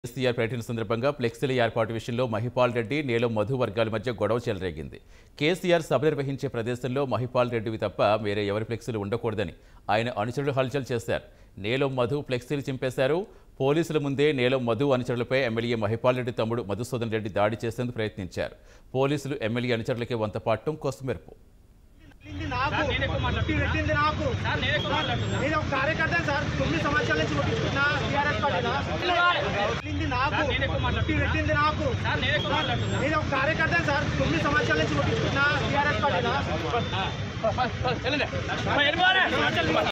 కేసీఆర్ పర్యటన సందర్భంగా ఫ్లెక్సీల ఏర్పాటు విషయంలో మహిపాల్ రెడ్డి నీలం మధు వర్గాల మధ్య గొడవ చెలరేగింది కేసీఆర్ సభ నిర్వహించే ప్రదేశంలో మహిపాల్ రెడ్డివి తప్ప వేరే ఎవరి ఫ్లెక్సీలు ఉండకూడదని ఆయన అనుచరులు హల్చల్ చేశారు నీలం మధు ఫ్లెక్సీలు చింపేశారు పోలీసుల ముందే నీలం మధు అనుచరులపై ఎమ్మెల్యే మహిపాల్ రెడ్డి తమ్ముడు మధుసూదన్ రెడ్డి దాడి చేసేందుకు ప్రయత్నించారు పోలీసులు ఎమ్మెల్యే అనుచరులకి వంత పాటం కొసమెరుపు పెట్టింది నాకు పుట్టి పెట్టింది నాకు నేను ఒక కార్యకర్తను సార్ తొమ్మిది సంవత్సరాల నుంచి కొట్టించుకున్నా టీఆర్ఎస్ పార్టీలో పెట్టింది నాకు పుట్టి పెట్టింది నాకు నేను ఒక కార్యకర్తను సార్ తొమ్మిది సంవత్సరాల నుంచి కొట్టించుకున్నా టీఆర్ఎస్ పార్టీలో